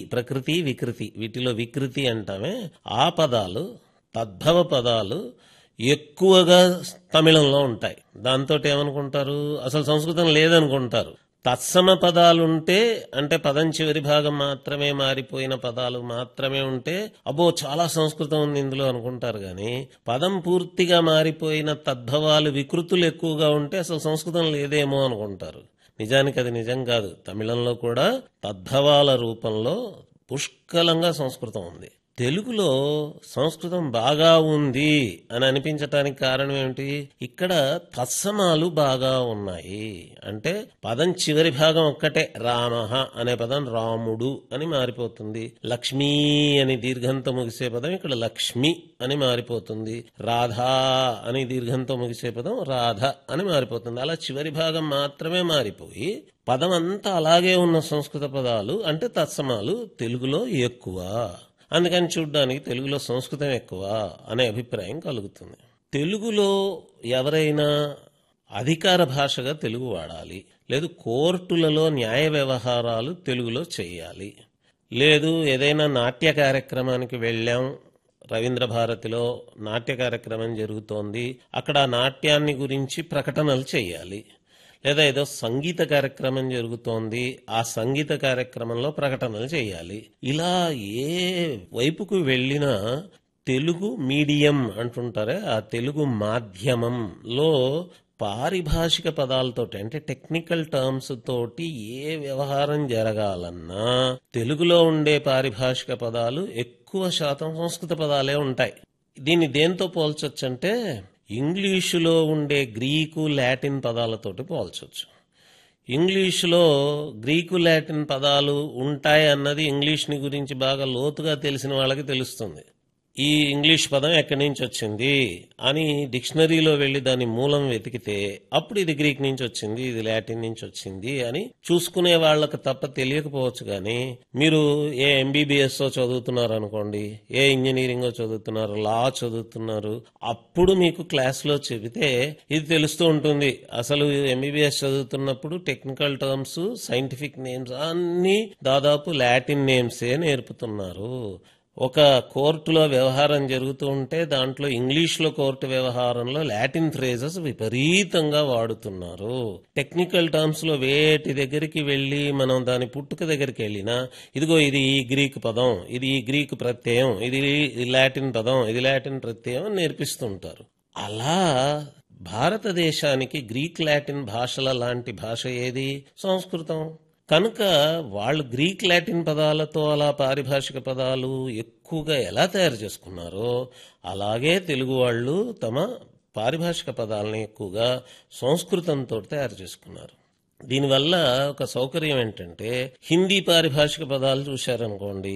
ప్రకృతి వికృతి వీటిలో వికృతి అంటామే ఆ పదాలు తద్భవ పదాలు ఎక్కువగా తమిళంలో ఉంటాయి దాంతో ఏమనుకుంటారు అసలు సంస్కృతం లేదనుకుంటారు తత్సమ పదాలుంటే అంటే పదం చివరి భాగం మాత్రమే మారిపోయిన పదాలు మాత్రమే ఉంటే అబ్బో చాలా సంస్కృతం ఉంది ఇందులో అనుకుంటారు గాని పదం పూర్తిగా మారిపోయిన తద్భవాలు వికృతులు ఎక్కువగా ఉంటే అసలు సంస్కృతం లేదేమో అనుకుంటారు నిజానికి అది నిజం కాదు తమిళంలో కూడా తద్భవాల రూపంలో పుష్కలంగా సంస్కృతం ఉంది తెలుగులో సంస్కృతం బాగా ఉంది అని అనిపించటానికి కారణం ఏమిటి ఇక్కడ తత్సమాలు బాగా ఉన్నాయి అంటే పదం చివరి భాగం ఒక్కటే రామ అనే పదం రాముడు అని మారిపోతుంది లక్ష్మీ అని దీర్ఘంతో ముగిసే పదం ఇక్కడ లక్ష్మి అని మారిపోతుంది రాధా అని దీర్ఘంతో ముగిసే పదం రాధ అని మారిపోతుంది అలా చివరి భాగం మాత్రమే మారిపోయి పదం అంతా అలాగే ఉన్న సంస్కృత పదాలు అంటే తత్సమాలు తెలుగులో ఎక్కువ అందుకని చూడ్డానికి తెలుగులో సంస్కృతం ఎక్కువ అనే అభిప్రాయం కలుగుతుంది తెలుగులో ఎవరైనా అధికార భాషగా తెలుగు వాడాలి లేదు కోర్టులలో న్యాయ వ్యవహారాలు తెలుగులో చేయాలి లేదు ఏదైనా నాట్య కార్యక్రమానికి వెళ్ళాం రవీంద్ర భారతిలో నాట్య కార్యక్రమం జరుగుతోంది అక్కడ ఆ నాట్యాన్ని గురించి ప్రకటనలు చేయాలి లేదా ఏదో సంగీత కార్యక్రమం జరుగుతోంది ఆ సంగీత కార్యక్రమంలో ప్రకటనలు చేయాలి ఇలా ఏ వైపుకు వెళ్ళినా తెలుగు మీడియం అంటుంటారే ఆ తెలుగు మాధ్యమంలో పారిభాషిక పదాలతోటి అంటే టెక్నికల్ టర్మ్స్ తోటి ఏ వ్యవహారం జరగాలన్నా తెలుగులో ఉండే పారిభాషిక పదాలు ఎక్కువ శాతం సంస్కృత పదాలే ఉంటాయి దీన్ని దేంతో పోల్చొచ్చంటే ఇంగ్లీషులో ఉండే గ్రీకు లాటిన్ పదాలతోటి పోల్చొచ్చు ఇంగ్లీషులో గ్రీకు లాటిన్ పదాలు ఉంటాయి అన్నది ఇంగ్లీష్ని గురించి బాగా లోతుగా తెలిసిన వాళ్ళకి తెలుస్తుంది ఈ ఇంగ్లీష్ పదం ఎక్కడి నుంచి వచ్చింది అని డిక్షనరీలో వెళ్లి దాని మూలం వెతికితే అప్పుడు ఇది గ్రీక్ నుంచి వచ్చింది ఇది లాటిన్ నుంచి వచ్చింది అని చూసుకునే వాళ్ళకి తప్ప తెలియకపోవచ్చు కానీ మీరు ఏ ఎంబీబీఎస్ చదువుతున్నారు అనుకోండి ఏ ఇంజనీరింగ్ చదువుతున్నారు లా చదువుతున్నారు అప్పుడు మీకు క్లాస్లో చెబితే ఇది తెలుస్తూ ఉంటుంది అసలు ఎంబీబీఎస్ చదువుతున్నప్పుడు టెక్నికల్ టర్మ్స్ సైంటిఫిక్ నేమ్స్ అన్ని దాదాపు లాటిన్ నేమ్సే నేర్పుతున్నారు ఒక కోర్టులో వ్యవహారం జరుగుతూ ఉంటే దాంట్లో ఇంగ్లీష్లో కోర్టు వ్యవహారంలో లాటిన్ ఫ్రేజెస్ విపరీతంగా వాడుతున్నారు టెక్నికల్ టర్మ్స్ లో వేటి దగ్గరికి వెళ్ళి మనం దాని పుట్టుక దగ్గరికి వెళ్ళినా ఇదిగో ఇది ఈ గ్రీక్ పదం ఇది ఈ గ్రీక్ ప్రత్యయం ఇది లాటిన్ పదం ఇది లాటిన్ ప్రత్యయం అని నేర్పిస్తుంటారు అలా భారతదేశానికి గ్రీక్ లాటిన్ భాషల లాంటి భాష ఏది సంస్కృతం కనుక వాళ్ళు గ్రీక్ లాటిన్ పదాలతో అలా పారిభాషిక పదాలు ఎక్కువగా ఎలా తయారు చేసుకున్నారో అలాగే తెలుగు వాళ్ళు తమ పారిభాషిక పదాలని ఎక్కువగా సంస్కృతంతో తయారు చేసుకున్నారు దీనివల్ల ఒక సౌకర్యం ఏంటంటే హిందీ పారిభాషిక పదాలు చూశారనుకోండి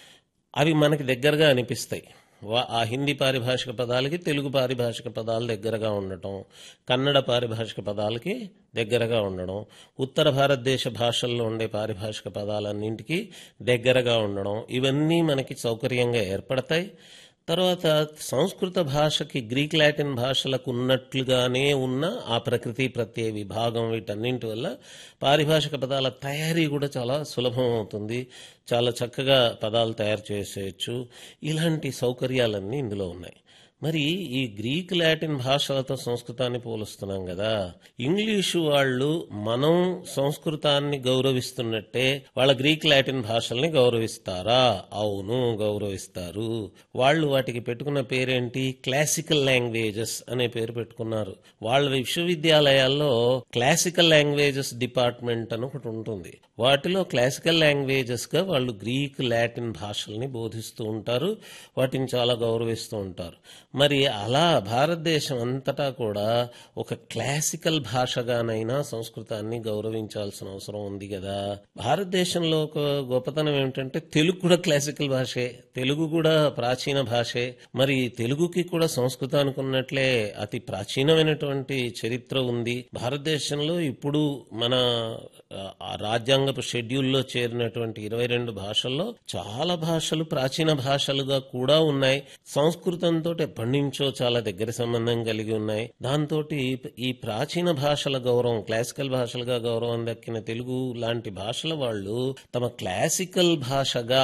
అవి మనకి దగ్గరగా అనిపిస్తాయి వా- ఆ హిందీ పారిభాషిక పదాలకి తెలుగు పారిభాషిక పదాలు దగ్గరగా ఉండటం కన్నడ పారిభాషిక పదాలకి దగ్గరగా ఉండడం ఉత్తర భారతదేశ భాషల్లో ఉండే పారిభాషిక పదాలన్నింటికి దగ్గరగా ఉండడం ఇవన్నీ మనకి సౌకర్యంగా ఏర్పడతాయి తర్వాత సంస్కృత భాషకి గ్రీక్ లాటిన్ భాషలకు ఉన్నట్లుగానే ఉన్న ఆ ప్రకృతి ప్రత్యయ విభాగం వీటన్నింటి వల్ల పారిభాషిక పదాల తయారీ కూడా చాలా సులభం అవుతుంది చాలా చక్కగా పదాలు తయారు చేసేయచ్చు ఇలాంటి సౌకర్యాలన్నీ ఇందులో ఉన్నాయి మరి ఈ గ్రీక్ లాటిన్ భాషలతో సంస్కృతాన్ని పోలుస్తున్నాం కదా ఇంగ్లీషు వాళ్ళు మనం సంస్కృతాన్ని గౌరవిస్తున్నట్టే వాళ్ళ గ్రీక్ లాటిన్ భాషల్ని గౌరవిస్తారా అవును గౌరవిస్తారు వాళ్ళు వాటికి పెట్టుకున్న పేరేంటి క్లాసికల్ లాంగ్వేజెస్ అనే పేరు పెట్టుకున్నారు వాళ్ళ విశ్వవిద్యాలయాల్లో క్లాసికల్ లాంగ్వేజెస్ డిపార్ట్మెంట్ అని ఒకటి ఉంటుంది వాటిలో క్లాసికల్ లాంగ్వేజెస్ గా వాళ్ళు గ్రీక్ లాటిన్ భాషల్ని బోధిస్తూ ఉంటారు వాటిని చాలా గౌరవిస్తూ ఉంటారు మరి అలా భారతదేశం అంతటా కూడా ఒక క్లాసికల్ భాషగానైనా సంస్కృతాన్ని గౌరవించాల్సిన అవసరం ఉంది కదా భారతదేశంలో ఒక గొప్పతనం ఏమిటంటే తెలుగు కూడా క్లాసికల్ భాషే తెలుగు కూడా ప్రాచీన భాషే మరి తెలుగుకి కూడా సంస్కృతానికి ఉన్నట్లే అతి ప్రాచీనమైనటువంటి చరిత్ర ఉంది భారతదేశంలో ఇప్పుడు మన ఆ రాజ్యాంగపు షెడ్యూల్లో చేరినటువంటి ఇరవై రెండు భాషల్లో చాలా భాషలు ప్రాచీన భాషలుగా కూడా ఉన్నాయి సంస్కృతంతో ఎప్పటి నుంచో చాలా దగ్గర సంబంధం కలిగి ఉన్నాయి దాంతో ఈ ప్రాచీన భాషల గౌరవం క్లాసికల్ భాషలుగా గౌరవం దక్కిన తెలుగు లాంటి భాషల వాళ్ళు తమ క్లాసికల్ భాషగా